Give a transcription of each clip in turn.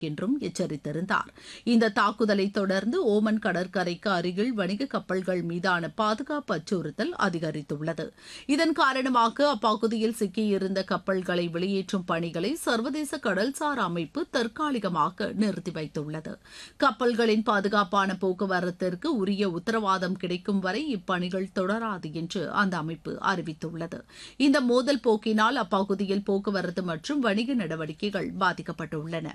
என்றும் எச்சரித்திருந்தார் இந்த தாக்குதலை தொடர்ந்து ஓமன் கடற்கரைக்கு அருகில் வணிக கப்பல்கள் மீதான பாதுகாப்பு அச்சுறுத்தல் அதிகரித்துள்ளது இதன் காரணமாக அப்பகுதியில் சிக்கியிருந்த கப்பல்களை வெளியேற்றும் பணிகளை சர்வதேச கடல்சார் அமைப்பு தற்காலிகமாக நிறுத்தி வைத்துள்ளது கப்பல்களின் பாதுகாப்பான போக்குவரத்திற்கு உரிய உத்தரவாதம் கிடைக்கும் வரை இப்பணிகள் தொடராது என்று அந்த அமைப்பு அறிவித்துள்ளது இந்த மோதல் போக்கினால் அப்பகுதியில் போக்குவரத்து மற்றும் வணிக நடவடிக்கைகள் பாதிக்கப்பட்டுள்ளன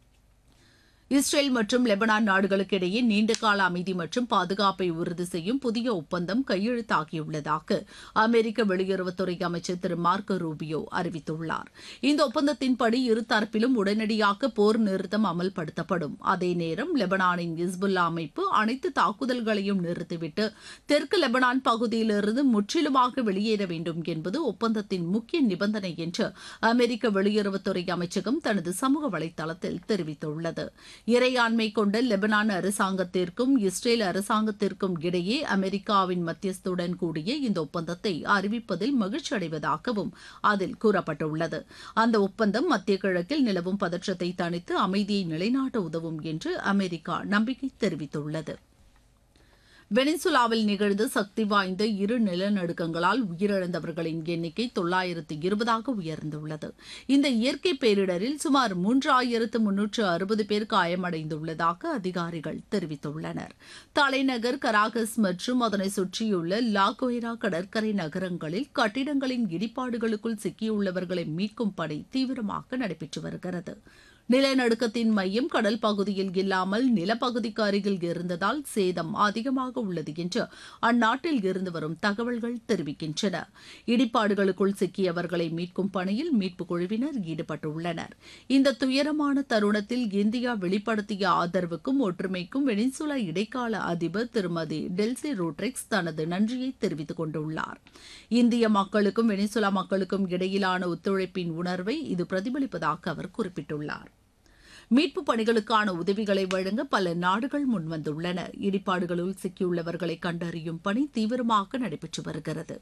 இஸ்ரேல் மற்றும் லெபனான் நாடுகளுக்கு இடையே நீண்டகால அமைதி மற்றும் பாதுகாப்பை உறுதி செய்யும் புதிய ஒப்பந்தம் கையெழுத்தாகியுள்ளதாக அமெரிக்க வெளியுறவுத்துறை அமைச்சர் திரு மார்க்கோ ரூபியோ அறிவித்துள்ளார் இந்த ஒப்பந்தத்தின்படி இருதரப்பிலும் உடனடியாக போர் நிறுத்தம் அமல்படுத்தப்படும் அதே நேரம் லெபனானின் இஸ்புல்லா அமைப்பு அனைத்து தாக்குதல்களையும் நிறுத்திவிட்டு தெற்கு லெபனான் பகுதியிலிருந்து முற்றிலுமாக வெளியேற வேண்டும் என்பது ஒப்பந்தத்தின் முக்கிய நிபந்தனை என்று அமெரிக்க வெளியுறவுத்துறை அமைச்சகம் தனது சமூக வலைதளத்தில் தெரிவித்துள்ளது இறையாண்மை கொண்ட லெபனான் அரசாங்கத்திற்கும் இஸ்ரேல் அரசாங்கத்திற்கும் இடையே அமெரிக்காவின் மத்தியஸ்துடன் கூடிய இந்த ஒப்பந்தத்தை அறிவிப்பதில் மகிழ்ச்சி அடைவதாகவும் அதில் கூறப்பட்டுள்ளது அந்த ஒப்பந்தம் மத்திய கிழக்கில் நிலவும் பதற்றத்தை தணித்து அமைதியை நிலைநாட்ட உதவும் என்று அமெரிக்கா நம்பிக்கை தெரிவித்துள்ளது வெனிசுலாவில் நிகழ்ந்த சக்தி வாய்ந்த இரு நிலநடுக்கங்களால் உயிரிழந்தவர்களின் எண்ணிக்கை தொள்ளாயிரத்து இருபதாக உயர்ந்துள்ளது இந்த இயற்கை பேரிடரில் சுமார் மூன்றாயிரத்து முன்னூற்று அறுபது பேர் காயமடைந்துள்ளதாக அதிகாரிகள் தெரிவித்துள்ளனர் தலைநகர் கராகஸ் மற்றும் அதனை சுற்றியுள்ள லாகோய்ரா கடற்கரை நகரங்களில் கட்டிடங்களின் இடிபாடுகளுக்குள் சிக்கியுள்ளவர்களை மீட்கும் பணி தீவிரமாக நடைபெற்று வருகிறது நிலநடுக்கத்தின் மையம் கடல் பகுதியில் இல்லாமல் நிலப்பகுதிக்கு அருகில் இருந்ததால் சேதம் அதிகமாக உள்ளது என்று அந்நாட்டில் இருந்து வரும் தகவல்கள் தெரிவிக்கின்றன இடிபாடுகளுக்குள் சிக்கியவர்களை மீட்கும் பணியில் மீட்புக் குழுவினர் ஈடுபட்டுள்ளனர் இந்த துயரமான தருணத்தில் இந்தியா வெளிப்படுத்திய ஆதரவுக்கும் ஒற்றுமைக்கும் வெனிசுலா இடைக்கால அதிபர் திருமதி டெல்சி ரூட்ரிக்ஸ் தனது நன்றியை தெரிவித்துக் கொண்டுள்ளார் இந்திய மக்களுக்கும் வெனிசுலா மக்களுக்கும் இடையிலான ஒத்துழைப்பின் உணர்வை இது பிரதிபலிப்பதாக அவர் குறிப்பிட்டுள்ளார் மீட்புப் பணிகளுக்கான உதவிகளை வழங்க பல நாடுகள் முன்வந்துள்ளன இடிபாடுகளுள் சிக்கியுள்ளவர்களை கண்டறியும் பணி தீவிரமாக நடைபெற்று வருகிறது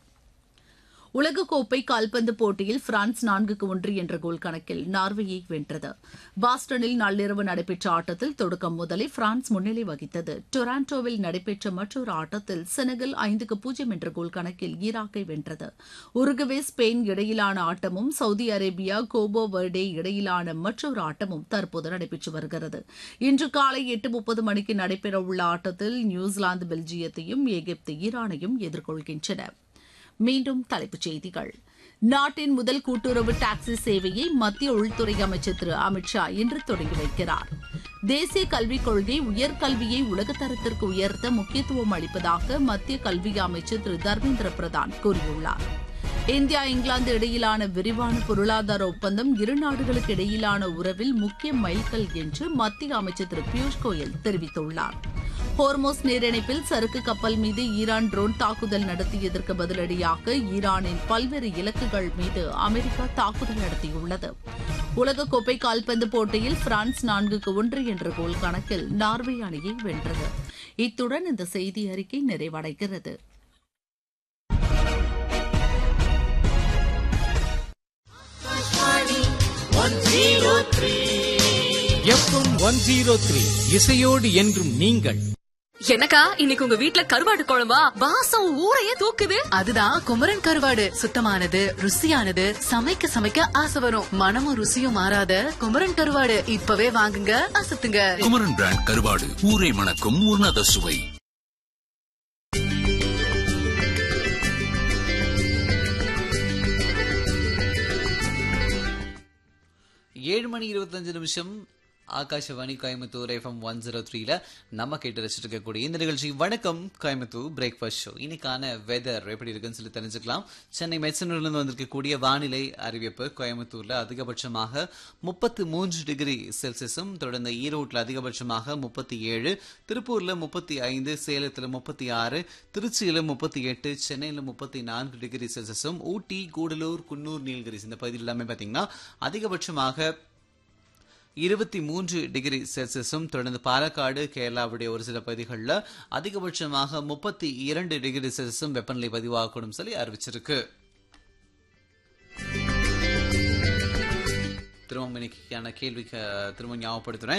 உலகக்கோப்பை கால்பந்து போட்டியில் பிரான்ஸ் நான்குக்கு ஒன்று என்ற கோல் கணக்கில் நார்வேயை வென்றது பாஸ்டனில் நள்ளிரவு நடைபெற்ற ஆட்டத்தில் தொடக்கம் முதலே பிரான்ஸ் முன்னிலை வகித்தது டொராண்டோவில் நடைபெற்ற மற்றொரு ஆட்டத்தில் செனகல் ஐந்துக்கு பூஜ்ஜியம் என்ற கோல் கணக்கில் ஈராக்கை வென்றது உருகுவே ஸ்பெயின் இடையிலான ஆட்டமும் சவுதி அரேபியா கோபோ வர்டே இடையிலான மற்றொரு ஆட்டமும் தற்போது நடைபெற்று வருகிறது இன்று காலை எட்டு முப்பது மணிக்கு நடைபெறவுள்ள ஆட்டத்தில் நியூசிலாந்து பெல்ஜியத்தையும் எகிப்து ஈரானையும் எதிர்கொள்கின்றன மீண்டும் தலைப்புச் செய்திகள் நாட்டின் முதல் கூட்டுறவு டாக்ஸி சேவையை மத்திய உள்துறை அமைச்சர் திரு அமித் ஷா இன்று தொடங்கி வைக்கிறார் தேசிய கல்விக் கொள்கை உயர்கல்வியை உலகத்தரத்திற்கு உயர்த்த முக்கியத்துவம் அளிப்பதாக மத்திய கல்வி அமைச்சர் திரு தர்மேந்திர பிரதான் கூறியுள்ளார் இந்தியா இங்கிலாந்து இடையிலான விரிவான பொருளாதார ஒப்பந்தம் இரு நாடுகளுக்கு இடையிலான உறவில் முக்கிய மைல்கல் என்று மத்திய அமைச்சர் திரு பியூஷ் கோயல் தெரிவித்துள்ளார் ஹோர்மோஸ் நீரிணைப்பில் சரக்கு கப்பல் மீது ஈரான் ட்ரோன் தாக்குதல் நடத்தியதற்கு பதிலடியாக ஈரானின் பல்வேறு இலக்குகள் மீது அமெரிக்கா தாக்குதல் நடத்தியுள்ளது உலகக்கோப்பை கால்பந்து போட்டியில் பிரான்ஸ் நான்குக்கு ஒன்று என்ற கோல் கணக்கில் நார்வே அணியை வென்றது இத்துடன் இந்த செய்தி அறிக்கை நிறைவடைகிறது எஃப்எம் ஒன் ஜீரோ த்ரீ இசையோடு என்றும் நீங்கள் எனக்கா இன்னைக்கு உங்க வீட்ல கருவாடு குழம்பா வாசம் ஊரையே தூக்குது அதுதான் குமரன் கருவாடு சுத்தமானது ருசியானது சமைக்க சமைக்க ஆசை வரும் மனமும் ருசியும் மாறாத குமரன் கருவாடு இப்பவே வாங்குங்க அசத்துங்க குமரன் பிராண்ட் கருவாடு ஊரை மணக்கும் உன்னத சுவை ஏழு மணி இருபத்தஞ்சு நிமிஷம் Akashvani Coimbatore FM one zero த்ரீல நம்ம கேட்டு ரசிச்சுட்டு இருக்கக்கூடிய இந்த நிகழ்ச்சி வணக்கம் கோயம்புத்தூர் பிரேக்ஃபாஸ்ட் ஷோ இன்னைக்கான வெதர் எப்படி இருக்குன்னு சொல்லி தெரிஞ்சுக்கலாம் சென்னை மெட்சனூர்லேருந்து வந்திருக்கக்கூடிய வானிலை அறிவிப்பு கோயம்புத்தூர்ல அதிகபட்சமாக முப்பத்து மூன்று டிகிரி செல்சியஸும் தொடர்ந்து ஈரோட்டில் அதிகபட்சமாக முப்பத்தி ஏழு திருப்பூர்ல முப்பத்தி ஐந்து சேலத்தில் முப்பத்தி ஆறு திருச்சியில முப்பத்தி எட்டு சென்னையில் முப்பத்தி நான்கு டிகிரி செல்சியஸும் ஊட்டி கூடலூர் குன்னூர் நீலகிரிஸ் இந்த பகுதியில் எல்லாமே பார்த்தீங்கன்னா அதிகபட்சமாக இருபத்தி மூன்று டிகிரி செல்சியஸும் தொடர்ந்து பாலக்காடு கேரளாவுடைய ஒரு சில பகுதிகளில் அதிகபட்சமாக முப்பத்தி இரண்டு டிகிரி செல்சியஸும் வெப்பநிலை பதிவாகக்கூடும் சொல்லி அறிவிச்சிருக்கு திரும்ப இன்னைக்கான கேள்விக்கு திரும்ப ஞாபகப்படுத்துறேன்